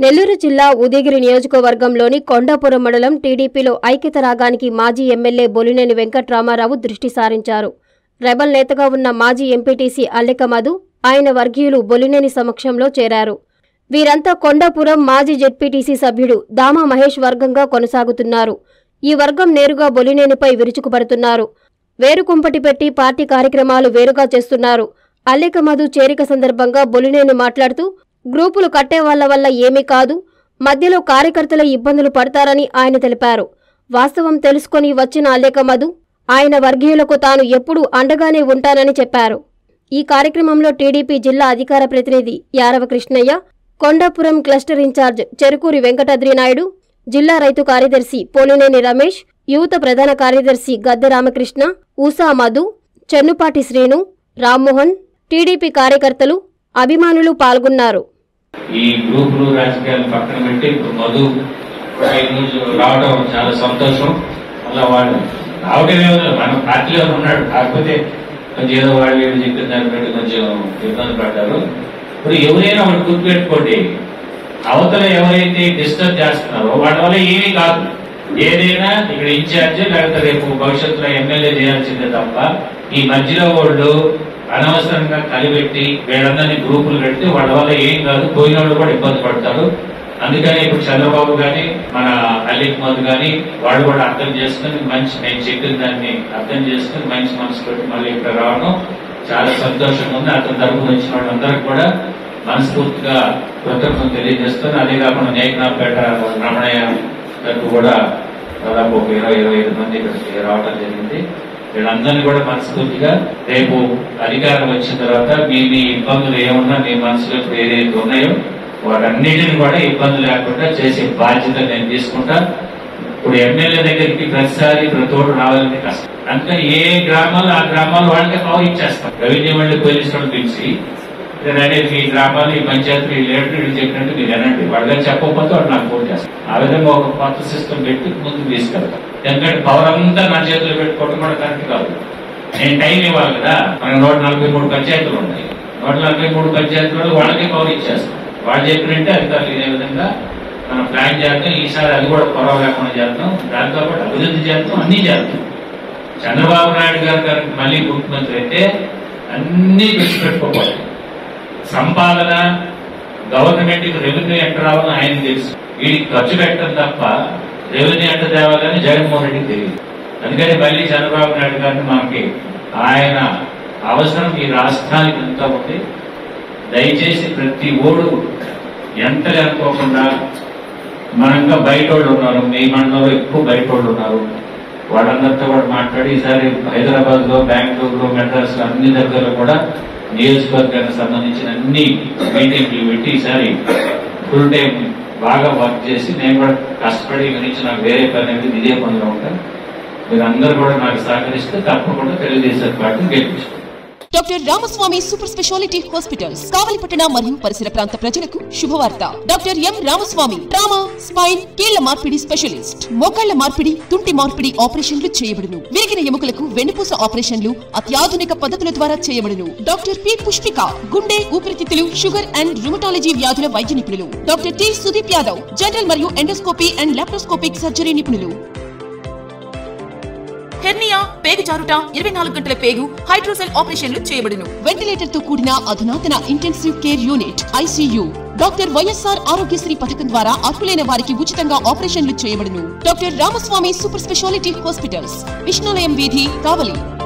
నెల్లూరు జిల్లా ఉదయగిరి నియోజకవర్గంలోని కొండాపురం మండలం టీడీపీలో ఐక్యత రాగానికి మాజీ ఎమ్మెల్యే బొలినేని వెంకట్రామారావు దృష్టి సారించారు రెబల్ నేతగా ఉన్న మాజీ ఎంపీటీసీ అల్లెక మధు ఆయన వర్గీయులు బొలినేని సమక్షంలో చేరారు వీరంతా కొండాపురం మాజీ జెడ్పీటీసీ సభ్యుడు దామా మహేష్ వర్గంగా కొనసాగుతున్నారు ఈ వర్గం నేరుగా బొలినేనిపై విరుచుకుపడుతున్నారు వేరుకుంపటి పెట్టి పార్టీ కార్యక్రమాలు వేరుగా చేస్తున్నారు అల్లెక మధు చేరిక సందర్భంగా బొలినేని మాట్లాడుతూ గ్రూపులు కట్టే వాళ్ల వల్ల ఏమీ కాదు మధ్యలో కార్యకర్తల ఇబ్బందులు పడతారని ఆయన తెలిపారు వాస్తవం తెలుసుకొని వచ్చిన అల్లెక మధు ఆయన వర్గీయులకు తాను ఎప్పుడూ అండగానే ఉంటానని చెప్పారు ఈ కార్యక్రమంలో టీడీపీ జిల్లా అధికార ప్రతినిధి యారవ కృష్ణయ్య కొండాపురం క్లస్టర్ ఇన్ఛార్జ్ చెరుకూరి వెంకటాద్రి నాయుడు జిల్లా రైతు కార్యదర్శి పోలినేని రమేష్ యువత ప్రధాన కార్యదర్శి గద్దె రామకృష్ణ ఊసా మధు చెన్నుపాటి శ్రీను రామ్మోహన్ టీడీపీ కార్యకర్తలు అభిమానులు పాల్గొన్నారు ఈ గ్రూపులు రాజకీయాలు పక్కన పెట్టి ఇప్పుడు మధు కూడా ఈరోజు రావడం చాలా సంతోషం అలా వాళ్ళు రావడమే ఉంది. మన పార్టీలో ఉన్నాడు కాకపోతే కొంచెం ఏదో వాళ్ళు వీళ్ళు చెప్పిన దాన్ని బట్టి కొంచెం ఇబ్బంది పడ్డారు ఇప్పుడు ఎవరైనా ఒకటి గుర్తుపెట్టుకోండి అవతల ఎవరైతే డిస్టర్బ్ చేస్తున్నారో వాళ్ళ వల్ల ఏమీ కాదు ఏదైనా ఇక్కడ ఇన్ఛార్జ్ లేకపోతే రేపు భవిష్యత్తులో ఎమ్మెల్యే చేయాల్సిందే తప్ప ఈ మధ్యలో వాళ్ళు అనవసరంగా కలిపెట్టి వీళ్ళందరినీ గ్రూపులు పెడితే వాళ్ళ వల్ల ఏం కాదు పోయిన వాళ్ళు కూడా ఇబ్బంది పడతారు అందుకని ఇప్పుడు చంద్రబాబు గాని మన అలీక్ మధు గాని వాళ్ళు కూడా అర్థం చేసుకుని మంచి నేను చెప్పిన దాన్ని అర్థం చేసుకుని మంచి మనసు పెట్టి మళ్ళీ ఇక్కడ రావడం చాలా సంతోషంగా ఉంది అతని తరపున వచ్చిన వాళ్ళందరికీ కూడా మనస్ఫూర్తిగా కృతజ్ఞతలు తెలియజేస్తాను అదే కాకుండా నేకనాపేట రమణయ్య గారికి కూడా దాదాపు ఒక ఇరవై ఇరవై ఐదు మంది ఇక్కడికి రావడం జరిగింది వీళ్ళందరినీ కూడా మనస్ఫూర్తిగా రేపు అధికారం వచ్చిన తర్వాత మీ మీ ఇబ్బందులు ఏమున్నా మీ మనసులో ఇప్పుడు ఏదైతే ఉన్నాయో వాటన్నిటిని కూడా ఇబ్బంది లేకుండా చేసే బాధ్యత నేను తీసుకుంటా ఇప్పుడు ఎమ్మెల్యే దగ్గరికి ప్రతిసారి ప్రతోడు రావాలని కష్టం అందుకని ఏ గ్రామాలు ఆ గ్రామాలు వాళ్ళకే పవర్ ఇచ్చేస్తాం రెవెన్యూ వాళ్ళు పోలీసు వాళ్ళు పిలిచి లేదంటే మీ గ్రామాలు ఈ పంచాయతీ ఈ లీడర్ వీళ్ళు చెప్పినట్టు మీరు వినండి వాళ్ళకి చెప్పకపోతే వాళ్ళు నాకు ఫోన్ చేస్తారు ఆ విధంగా ఒక కొత్త సిస్టమ్ పెట్టి ముందుకు తీసుకెళ్తాం ఎందుకంటే పవర్ అంతా నా చేతిలో పెట్టుకోవడం కూడా కరెక్ట్ కాదు నేను టైం ఇవ్వాలి కదా మన నూట నలభై మూడు పంచాయతీలు ఉన్నాయి నూట నలభై మూడు పంచాయతీలు వాళ్ళకే పవర్ ఇచ్చేస్తాం వాళ్ళు చెప్పినట్టే అధికారులు ఇదే విధంగా మనం ప్లాన్ చేద్దాం ఈసారి అది కూడా పొరవ లేకుండా చేద్దాం దాంతో పాటు అభివృద్ధి చేద్దాం అన్ని చేద్దాం చంద్రబాబు నాయుడు గారు గారికి మళ్ళీ ముఖ్యమంత్రి అయితే అన్ని పెట్టుకోవాలి సంపాదన గవర్నమెంట్ కి రెవెన్యూ ఎంత రావాలని ఆయన తెలుసు వీడికి ఖర్చు పెట్టడం తప్ప రెవెన్యూ ఎంత తేవాలని జగన్మోహన్ రెడ్డికి తెలియదు అందుకని మళ్ళీ చంద్రబాబు నాయుడు గారిని మనకి ఆయన అవసరం ఈ రాష్ట్రానికి ఎంత ఉంది దయచేసి ప్రతి ఓడు ఎంత అనుకోకుండా మనంగా బయట వాళ్ళు ఉన్నారు మీ మండలంలో ఎక్కువ బయట వాళ్ళు ఉన్నారు వాళ్ళందరితో కూడా మాట్లాడి ఈసారి హైదరాబాద్ లో బెంగళూరు లో మెడ్రాస్ లో అన్ని దగ్గరలో కూడా నియోజకవర్గానికి సంబంధించిన అన్ని మీటింగ్లు పెట్టి ఈసారి ఫుల్ టైం బాగా వర్క్ చేసి నేను కూడా కష్టపడి గురించి నాకు వేరే పని అనేది ఇదే పనిలో ఉంటాను మీరు అందరూ కూడా నాకు సహకరిస్తే తప్పకుండా తెలుగుదేశం పార్టీని గెలిపించుకుంటాను doctor Ramaswamy super speciality hospitals కావలిపట్టణ మరియు పరిసర ప్రాంత ప్రజలకు శుభవార్త doctor M Ramaswamy trauma spine కీళ్ల మార్పిడి స్పెషలిస్ట్ మోకాళ్ల మార్పిడి తుంటి మార్పిడి ఆపరేషన్లు చేయబడును విరిగిన ఎముకలకు వెన్నుపూస ఆపరేషన్లు అత్యాధునిక పద్ధతుల ద్వారా చేయబడును డాక్టర్ పి పుష్పిక గుండె ఊపిరితిత్తులు షుగర్ అండ్ రుమటాలజీ వ్యాధుల వైద్య నిపుణులు doctor T Sudeep Yadav general మరియు ఎండోస్కోపీ అండ్ లాప్రోస్కోపిక్ సర్జరీ నిపుణులు హెర్నియా పేగు జారుట ఇరవై నాలుగు గంటల పేగు హైడ్రోసెల్ ఆపరేషన్లు చేయబడును వెంటిలేటర్ తో కూడిన అధునాతన intensive care unit ICU doctor YSR Aarogyasri పథకం ద్వారా అర్హులైన వారికి ఉచితంగా ఆపరేషన్లు చేయబడును doctor Ramaswamy super speciality hospitals Vishnulayam వీధి కావలి